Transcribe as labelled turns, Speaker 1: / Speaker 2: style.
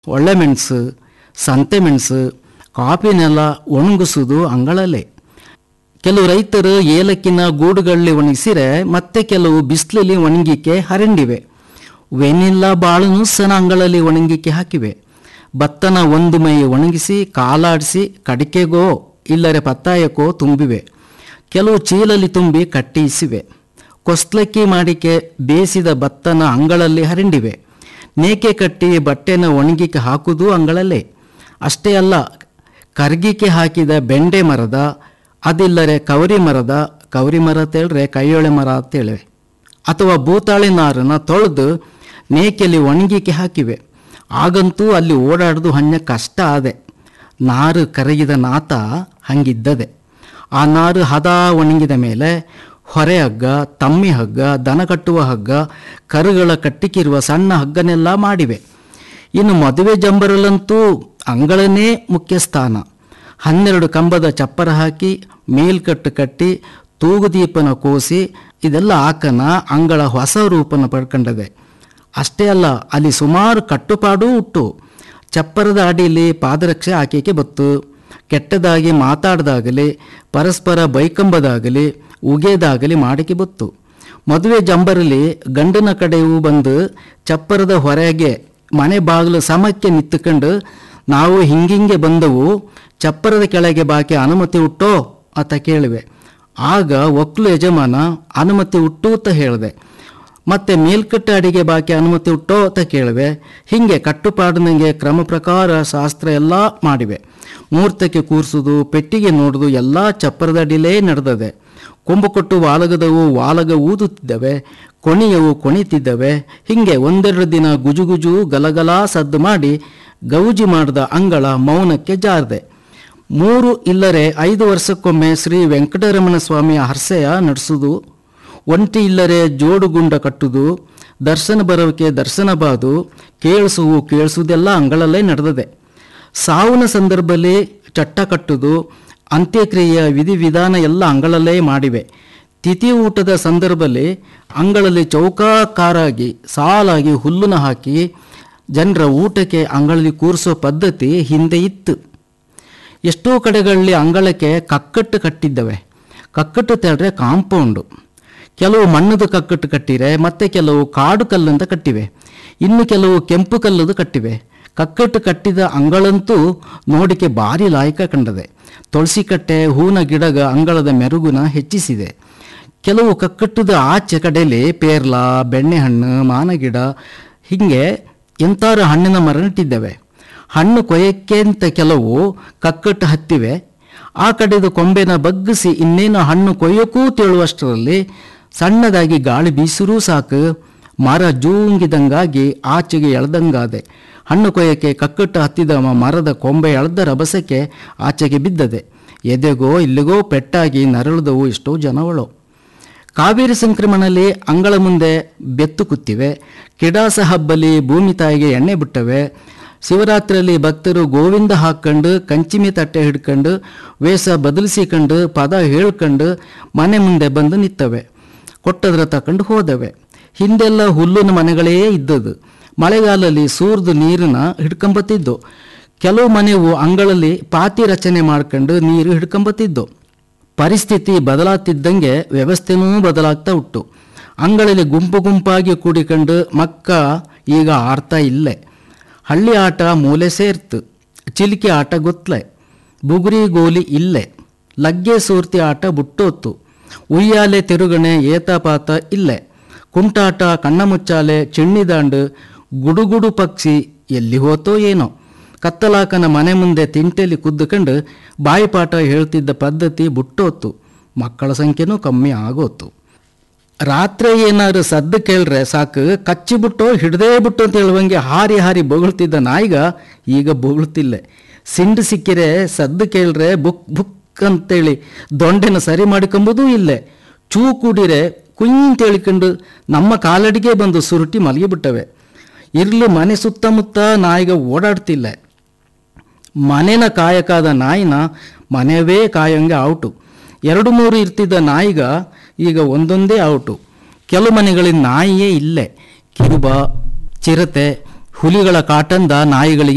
Speaker 1: ಒಳ್ಳೆ ಮೆಣಸು ಸಂತೆ ಮೆಣಸು ಕಾಫಿನೆಲ್ಲ ಒಣಗಿಸೋದು ಅಂಗಳಲ್ಲೇ ಕೆಲವು ರೈತರು ಏಲಕ್ಕಿನ ಗೂಡುಗಳಲ್ಲಿ ಒಣಗಿಸಿರೆ ಮತ್ತೆ ಕೆಲವು ಬಿಸಿಲಲ್ಲಿ ಒಣಗಿಕೆ ಹರಡಿವೆ ವೆನಿಲ್ಲ ಬಾಳನ್ನು ಸಹ ಅಂಗಳಲ್ಲಿ ಒಣಗಿಕೆ ಹಾಕಿವೆ ಭತ್ತನ ಒಂದು ಮೈ ಒಣಗಿಸಿ ಕಾಲಾಡಿಸಿ ಕಡಿಕೆಗೋ ಇಲ್ಲರೆ ಪತ್ತಾಯಕ್ಕೋ ತುಂಬಿವೆ ಕೆಲವು ಚೀಲಲ್ಲಿ ತುಂಬಿ ಕಟ್ಟಿಸಿವೆ ಕೊಸ್ಲಕ್ಕಿ ಮಾಡಿಕೆ ಬೇಯಿಸಿದ ಭತ್ತನ ಅಂಗಳಲ್ಲಿ ಹರಡಿವೆ ನೇಕೆ ಕಟ್ಟಿ ಬಟ್ಟೆನ ಒಣಗಿಕೆ ಹಾಕುವುದು ಅಂಗಳಲ್ಲೇ ಅಷ್ಟೇ ಅಲ್ಲ ಕರ್ಗಿಕೆ ಹಾಕಿದ ಬೆಂಡೆ ಮರದ ಅದಿಲ್ಲರೆ ಕವರಿ ಮರದ ಕವರಿ ಮರ ತೇಳ್ರೆ ಕೈಯೊಳೆ ಮರ ಅಂತೇಳಿವೆ ಅಥವಾ ಭೂತಾಳೆ ನಾರನ್ನ ತೊಳೆದು ನೇಕೆಯಲ್ಲಿ ಒಣಗಿಕೆ ಹಾಕಿವೆ ಆಗಂತೂ ಅಲ್ಲಿ ಓಡಾಡೋದು ಹಣ್ಣ ಕಷ್ಟ ಆದೆ ನಾರು ಕರಗಿದ ನಾತ ಹಂಗಿದ್ದದೆ ಆ ನಾರು ಹದ ಒಣಗಿದ ಮೇಲೆ ಹೊರೆ ಹಗ್ಗ ತಮ್ಮಿ ಹಗ್ಗ ದನ ಕಟ್ಟುವ ಹಗ್ಗ ಕರುಗಳ ಕಟ್ಟಿಕಿರುವ ಸಣ್ಣ ಹಗ್ಗನೆಲ್ಲ ಮಾಡಿವೆ ಇನ್ನು ಮದುವೆ ಜಂಬರಲ್ಲಂತೂ ಅಂಗಳನೇ ಮುಖ್ಯ ಸ್ಥಾನ ಹನ್ನೆರಡು ಕಂಬದ ಚಪ್ಪರ ಹಾಕಿ ಮೇಲ್ಕಟ್ಟು ಕಟ್ಟಿ ತೂಗುದೀಪನ ಕೋಸಿ ಇದೆಲ್ಲ ಆಕನ ಅಂಗಳ ಹೊಸ ರೂಪನ ಪಡ್ಕೊಂಡದೆ ಅಷ್ಟೇ ಅಲ್ಲ ಅಲ್ಲಿ ಸುಮಾರು ಕಟ್ಟುಪಾಡೂ ಉಂಟು ಚಪ್ಪರದ ಅಡಿಯಲ್ಲಿ ಪಾದರಕ್ಷೆ ಹಾಕಿಕೆ ಬತ್ತು ಕೆಟ್ಟದಾಗಿ ಮಾತಾಡ್ದಾಗಲಿ ಪರಸ್ಪರ ಬೈಕಂಬದಾಗಲಿ ಉಗೇದಾಗಲಿ ಮಾಡಿಕೆ ಬತ್ತು ಮದುವೆ ಜಂಬರಲ್ಲಿ ಗಂಡನ ಕಡೆಯೂ ಬಂದು ಚಪ್ಪರದ ಹೊರಗೆ ಮನೆ ಬಾಗಿಲು ಸಮಕ್ಕೆ ನಿಂತುಕೊಂಡು ನಾವು ಹಿಂಗಿಂಗೆ ಬಂದವು ಚಪ್ಪರದ ಕೆಳಗೆ ಬಾಕಿ ಅನುಮತಿ ಉಟ್ಟೋ ಅಂತ ಕೇಳಿವೆ ಆಗ ಒಕ್ಲು ಯಜಮಾನ ಅನುಮತಿ ಉಟ್ಟು ಅಂತ ಹೇಳಿದೆ ಮತ್ತೆ ಮೇಲ್ಕಟ್ಟು ಅಡಿಗೆ ಬಾಕಿ ಅನುಮತಿ ಉಟ್ಟೋ ಅಂತ ಕೇಳಿವೆ ಹೀಗೆ ಕಟ್ಟುಪಾಡಿನಂಗೆ ಕ್ರಮ ಪ್ರಕಾರ ಶಾಸ್ತ್ರ ಎಲ್ಲ ಮಾಡಿವೆ ಮುಹೂರ್ತಕ್ಕೆ ಕೂರಿಸೋದು ಪೆಟ್ಟಿಗೆ ನೋಡೋದು ಎಲ್ಲ ಚಪ್ಪರದ ಅಡಿಲೇ ನಡೆದದೆ ಕೊಂಬು ಕೊಟ್ಟು ವಾಲಗದವು ವಾಲಗ ಊದುತ್ತಿದ್ದವೆ ಕೊಣಿಯವು ಕೊಣಿತಿದ್ದವೆ ಹೀಗೆ ಒಂದೆರಡು ದಿನ ಗುಜುಗುಜು ಗಲಗಲ ಸದ್ದು ಮಾಡಿ ಗೌಜಿ ಮಾಡಿದ ಅಂಗಳ ಮೌನಕ್ಕೆ ಜಾರದೆ ಮೂರು ಇಲ್ಲರೆ ಐದು ವರ್ಷಕ್ಕೊಮ್ಮೆ ಶ್ರೀ ವೆಂಕಟರಮಣ ಸ್ವಾಮಿಯ ಹರ್ಸೆಯ ನಡೆಸುವುದು ಒಂಟಿ ಇಲ್ಲರೆ ಜೋಡುಗುಂಡ ಕಟ್ಟುದು ದರ್ಶನ ಬರೋಕೆ ದರ್ಶನ ಬಾದು ಕೇಳಿಸುವು ಕೇಳಿಸುವುದೆಲ್ಲ ಅಂಗಳಲ್ಲೇ ನಡೆದದೆ ಸಾವಿನ ಸಂದರ್ಭದಲ್ಲಿ ಚಟ್ಟ ಕಟ್ಟುದು ಅಂತ್ಯಕ್ರಿಯೆಯ ವಿಧಿವಿಧಾನ ಎಲ್ಲ ಅಂಗಳಲ್ಲೇ ಮಾಡಿವೆ ತಿಥಿ ಊಟದ ಸಂದರ್ಭದಲ್ಲಿ ಅಂಗಳಲ್ಲಿ ಚೌಕಾಕಾರಾಗಿ ಸಾಲಾಗಿ ಹುಲ್ಲುನ ಹಾಕಿ ಜನರ ಊಟಕ್ಕೆ ಅಂಗಳಲ್ಲಿ ಕೂರಿಸೋ ಪದ್ಧತಿ ಹಿಂದೆ ಇತ್ತು ಎಷ್ಟೋ ಕಡೆಗಳಲ್ಲಿ ಅಂಗಳಕ್ಕೆ ಕಕ್ಕಟ್ಟು ಕಟ್ಟಿದ್ದವೆ ಕಕ್ಕಟ್ಟು ತೇಳ್ರೆ ಕಾಂಪೌಂಡು ಕೆಲವು ಮಣ್ಣದ ಕಕ್ಕಟ್ಟು ಕಟ್ಟಿರೆ ಮತ್ತೆ ಕೆಲವು ಕಾಡು ಕಲ್ಲಂತ ಕಟ್ಟಿವೆ ಇನ್ನು ಕೆಲವು ಕೆಂಪು ಕಲ್ಲದು ಕಟ್ಟಿವೆ ಕಕ್ಕಟ್ಟು ಕಟ್ಟಿದ ಅಂಗಳಂತೂ ನೋಡಿಕೆ ಭಾರಿ ಲಾಯಕ ಕಂಡದೆ ತುಳಸಿ ಕಟ್ಟೆ ಹೂವಿನ ಗಿಡಗ ಅಂಗಳದ ಮೆರುಗುನ ಹೆಚ್ಚಿಸಿದೆ ಕೆಲವು ಕಕ್ಕಟ್ಟದ ಆಚೆ ಕಡೆಯಲ್ಲಿ ಪೇರ್ಲ ಬೆಣ್ಣೆಹಣ್ಣು ಮಾನಗಿಡ ಹೀಗೆ ಎಂತಾರು ಹಣ್ಣಿನ ಮರ ನೆಟ್ಟಿದ್ದೇವೆ ಹಣ್ಣು ಕೊಯ್ಯಕ್ಕೆ ಅಂತ ಕೆಲವು ಕಕ್ಕಟ್ಟು ಹತ್ತಿವೆ ಆ ಕಡೆದು ಕೊಂಬೆನ ಬಗ್ಗಿಸಿ ಇನ್ನೇನು ಹಣ್ಣು ಕೊಯ್ಯೋಕ್ಕೂ ತೇಳುವಷ್ಟರಲ್ಲಿ ಸಣ್ಣದಾಗಿ ಗಾಳಿ ಬೀಸಿರೂ ಸಾಕು ಮರ ಜೂಂಗಿದಂಗಾಗಿ ಆಚೆಗೆ ಎಳ್ದಂಗಾದೆ ಹಣ್ಣು ಕೊಯ್ಯಕ್ಕೆ ಕಕ್ಕಟ್ಟು ಹತ್ತಿದ ಮ- ಮರದ ಕೊಂಬೆ ಎಳೆದ ರಭಸಕ್ಕೆ ಆಚೆಗೆ ಬಿದ್ದದೆ ಎದೆಗೋ ಇಲ್ಲಿಗೋ ಪೆಟ್ಟಾಗಿ ನರಳಿದವು ಎಷ್ಟೋ ಜನಗಳು ಕಾವೇರಿ ಸಂಕ್ರಮಣದಲ್ಲಿ ಅಂಗಳ ಮುಂದೆ ಬೆತ್ತು ಕುತ್ತಿವೆ ಕಿಡಾಸ ಹಬ್ಬಲಿ ಭೂಮಿ ತಾಯಿಗೆ ಎಣ್ಣೆ ಬಿಟ್ಟವೆ ಶಿವರಾತ್ರಿಯಲ್ಲಿ ಭಕ್ತರು ಗೋವಿಂದ ಹಾಕ್ಕೊಂಡು ಕಂಚಿಮಿ ತಟ್ಟೆ ಹಿಡ್ಕೊಂಡು ವೇಷ ಬದಲಿಸಿಕೊಂಡು ಪದ ಹೇಳ್ಕೊಂಡು ಮನೆ ಮುಂದೆ ಬಂದು ನಿತ್ತವೆ ಕೊಟ್ಟದ್ರ ತಕೊಂಡು ಹೋದವೆ ಹಿಂದೆಲ್ಲ ಹುಲ್ಲಿನ ಮನೆಗಳೇ ಇದ್ದದು ಮಳೆಗಾಲದಲ್ಲಿ ಸೂರ್ದು ನೀರನ್ನ ಹಿಡ್ಕೊಂಬತ್ತಿದ್ದು ಕೆಲವು ಮನೆವು ಅಂಗಳಲ್ಲಿ ಪಾತಿ ರಚನೆ ಮಾಡ್ಕೊಂಡು ನೀರು ಹಿಡ್ಕೊಂಬತ್ತಿದ್ದು ಪರಿಸ್ಥಿತಿ ಬದಲಾಗ್ತಿದ್ದಂಗೆ ವ್ಯವಸ್ಥೆನೂ ಬದಲಾಗ್ತಾ ಉಂಟು ಅಂಗಳಲ್ಲಿ ಗುಂಪು ಗುಂಪಾಗಿ ಕೂಡಿಕೊಂಡು ಮಕ್ಕ ಈಗ ಆಡ್ತಾ ಇಲ್ಲೇ ಹಳ್ಳಿ ಆಟ ಮೂಲೆ ಸೇರ್ತು ಚಿಲಿಕೆ ಆಟ ಗೊತ್ತಲೆ ಬುಗುರಿ ಗೋಲಿ ಇಲ್ಲೇ ಲಗ್ಗೆ ಸೂರ್ತಿ ಆಟ ಬುಟ್ಟೋತ್ತು ಉಯ್ಯಾಲೆ ತಿರುಗಣೆ ಏತಪಾತ ಇಲ್ಲೇ ಕುಂಟಾಟ ಕಣ್ಣಮುಚ್ಚಾಲೆ ಚಿಣ್ಣಿದಾಂಡು ಗುಡುಗುಡು ಪಕ್ಷಿ ಎಲ್ಲಿ ಹೋತೋ ಏನೋ ಕತ್ತಲಾಕನ ಮನೆ ಮುಂದೆ ತಿಂಟೆಲಿ ಕುದ್ದುಕೊಂಡು ಬಾಯಿಪಾಠ ಹೇಳ್ತಿದ್ದ ಪದ್ಧತಿ ಬುಟ್ಟೋತ್ತು ಮಕ್ಕಳ ಸಂಖ್ಯೆನೂ ಕಮ್ಮಿ ಆಗೋತ್ತು ರಾತ್ರಿ ಏನಾದ್ರು ಸದ್ದು ಕೇಳ್ರೆ ಸಾಕು ಕಚ್ಚಿಬಿಟ್ಟು ಹಿಡ್ದೇ ಬಿಟ್ಟು ಅಂತ ಹೇಳುವಂಗೆ ಹಾರಿ ಹಾರಿ ಬೊಗಳ್ತಿದ್ದ ನಾಯಿಗ ಈಗ ಬೊಗಳ್ತಿಲ್ಲ ಸಿಂಡು ಸಿಕ್ಕಿರೆ ಸದ್ದು ಕೇಳ್ರೆ ಬುಕ್ ಬುಕ್ ಅಂತೇಳಿ ದೊಂಡೆನ ಸರಿ ಮಾಡಿಕೊಂಬುದೂ ಇಲ್ಲೇ ಚೂ ಕೂಡಿರೆ ಕುಂತ ಹೇಳಿಕೊಂಡು ನಮ್ಮ ಕಾಲಡಿಗೆ ಬಂದು ಸುರುಟಿ ಮಲಗಿಬಿಟ್ಟವೆ ಇರ್ಲು ಮನೆ ಸುತ್ತಮುತ್ತ ನಾಯಿಗ ಓಡಾಡ್ತಿಲ್ಲ ಮನೆನ ಕಾಯಕಾದ ನಾಯಿನ ಮನೆಯವೇ ಕಾಯಂಗೆ ಔಟು ಎರಡು ಮೂರು ಇರ್ತಿದ್ದ ನಾಯಿಗ ಈಗ ಒಂದೊಂದೇ ಔಟು ಕೆಲವು ಮನೆಗಳಲ್ಲಿ ನಾಯಿಯೇ ಇಲ್ಲೇ ಕಿರುಬ ಚಿರತೆ ಹುಲಿಗಳ ಕಾಟಂದ ನಾಯಿಗಳಿಗೆ